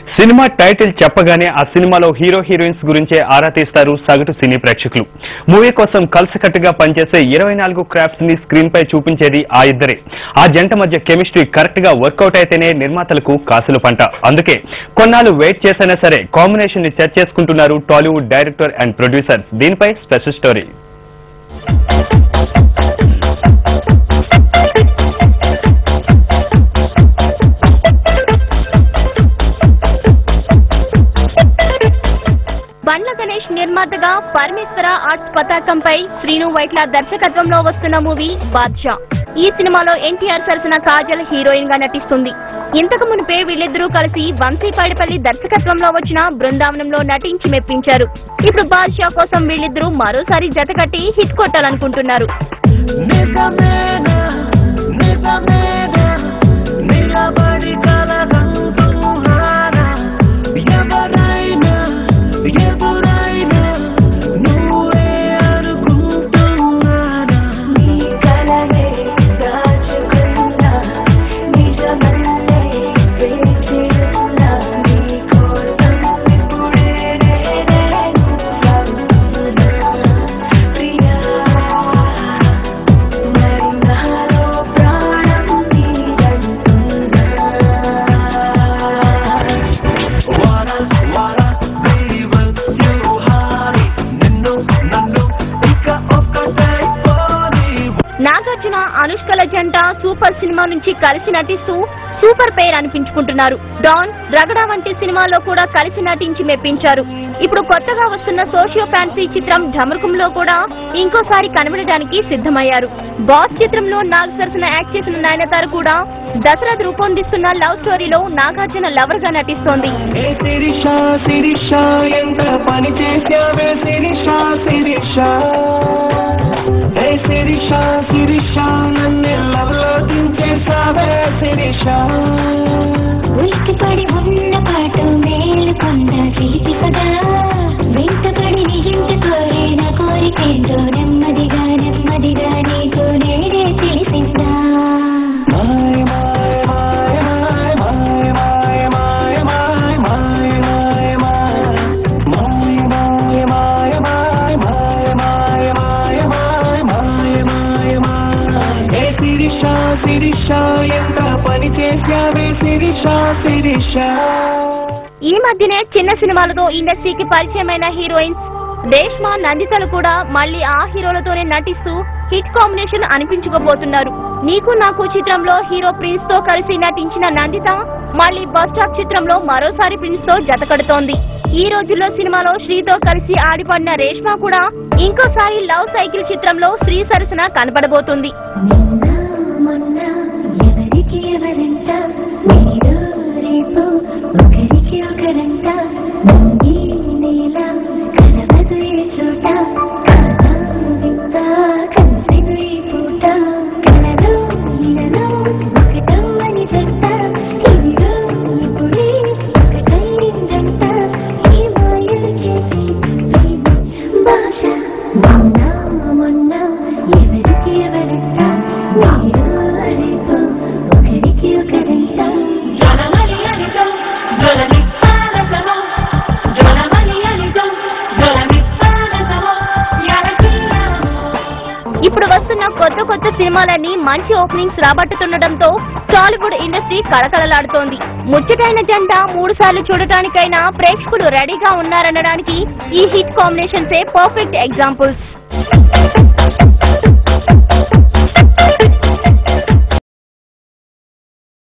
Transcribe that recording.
cinema title చెప్పగానే ఆ సినిమాలో హీరో హీరోయిన్స్ గురించే ఆరా తీస్తారు సగటు సినీ ప్రేక్షకులు మూవీ కోసం కలిసికట్టుగా పనిచేసే ఇరవై నాలుగు క్రాఫ్ట్స్ ని స్క్రీన్ పై చూపించేది ఆ ఇద్దరే ఆ జంట మధ్య కెమిస్ట్రీ కరెక్ట్ గా వర్కౌట్ అయితేనే నిర్మాతలకు కాసుల పంట అందుకే కొన్నాళ్ళు వెయిట్ చేసైనా సరే కాంబినేషన్ ని సెట్ చేసుకుంటున్నారు టాలీవుడ్ డైరెక్టర్ అండ్ ప్రొడ్యూసర్ దీనిపై స్పెషల్ స్టోరీ బండ్ల గణేష్ నిర్మాతగా పరమేశ్వర ఆర్ట్స్ పతాకంపై శ్రీను వైట్ల దర్శకత్వంలో వస్తున్న మూవీ బాద్షా ఈ సినిమాలో ఎన్టీఆర్ సరసన కాజల్ హీరోయిన్ గా నటిస్తుంది ఇంతకు మునిపే వీళ్ళిద్దరూ కలిసి వంశీపాడిపల్లి దర్శకత్వంలో వచ్చిన బృందావనంలో నటించి మెప్పించారు ఇప్పుడు బాద్షా కోసం వీళ్ళిద్దరూ మరోసారి జతకట్టి హిట్ కొట్టాలనుకుంటున్నారు నిజమేనా నిజమేనా నిలబడి కలగంటున్నారా ఎవరైనా ఎదురైనా నువ్వే అనుకుంటున్నారా నీ కలలే దాచుకున్నా నిజమల్లే వేచిన్నా నీ కోసం ఇప్పుడే నేనే చదువుతున్నా ప్రియా మరి నాలో ప్రాణం నీదంటున్నా వారా వారా be with you హారి నిన్ను నన్ను ఇక ఒక్కటే పోనీ నాగార్జున అనుష్కల జంట సూపర్ సినిమా నుంచి కలిసి నటిస్తూ సూపర్ పేర్ అనిపించుకుంటున్నారు డాన్ రగడ వంటి సినిమాలో కూడా కలిసి నటించి మెప్పించారు ఇప్పుడు కొత్తగా వస్తున్న సోషియో ఫ్యాన్సీ చిత్రం ఢమరుకంలో కూడా ఇంకోసారి కనబడడానికి సిద్ధమయ్యారు బాస్ చిత్రంలో నాగ్ సరసన యాక్ట్ చేసిన నయనతార కూడా దశరథ్ రూపొందిస్తున్న లవ్ స్టోరీలో నాగార్జున లవర్ గా నటిస్తోంది ఏ శిరీష శిరీష ఎంత పని చేసావే శిరీష శిరీష ఏ శిరీష శిరీష నన్ను లవ్లో దించేసావే శిరీష ఉలిక్కిపడి ఉన్న పాట మేలుకొండ దీపికగా వెంటపడి నిజంట కోరిన కోరికేంటో నెమ్మదిగా నెమ్మదిగా నీకు నేనే తెలిసిందా మాయ మాయ మాయ మాయ మాయ మాయ మాయ మాయ మాయ మాయ మాయ మాయ మాయ మాయ మాయ మాయ మాయ మాయ మాయ ఏ శిరీష శిరీష ఎంత పని చేసావే శిరీష శిరీష ఈ మధ్యనే చిన్న సినిమాలతో ఇండస్ట్రీకి పరిచయమైన హీరోయిన్స్ రేష్మా నందితలు కూడా మళ్ళీ ఆ హీరోలతోనే నటిస్తూ హిట్ కాంబినేషన్ అనిపించుకోబోతున్నారు నీకు నాకు చిత్రంలో హీరో ప్రిన్స్ తో కలిసి నటించిన నందిత మళ్ళీ బస్ స్టాప్ చిత్రంలో మరోసారి ప్రిన్స్ తో జతకడుతోంది ఈ రోజుల్లో సినిమాలో శ్రీతో కలిసి ఆడిపడిన రేష్మా కూడా ఇంకోసారి లవ్ సైకిల్ చిత్రంలో శ్రీ సరసన కనపడబోతుంది నిన్న మొన్న ఎవరికి ఎవరంట నేడు రేపు ఒకరికి ఒకరంట ఈ నేల కలవదు ఏ చోట కాదా వింత కలిసిను ఈ పూట కలదు ఇలలో ఒకటమ్మని జంట ఇదిగో ఇప్పుడే ఒకటైందంట ఈ మాయలు చేసి భాష మొన్న మొన్న ఎవరికి ఎవరంట నేడు రేపు ఒకరికి ఒకరంట జనమని అనితం జనమిత్తానసమో జనమని అనితం జనమిత్తానసమో ఎరకియా ఇప్పుడు వస్తున్న కొత్త కొత్త సినిమాలన్నీ మంచి ఓపెనింగ్స్ రాబట్టుతుండటంతో టాలీవుడ్ ఇండస్ట్రీ కళకళలాడుతోంది ముచ్చటైన జంట మూడు సార్లు చూడటానికైనా ప్రేక్షకులు రెడీగా ఉన్నారనడానికి ఈ హిట్ కాంబినేషన్సే పర్ఫెక్ట్ ఎగ్జాంపుల్స్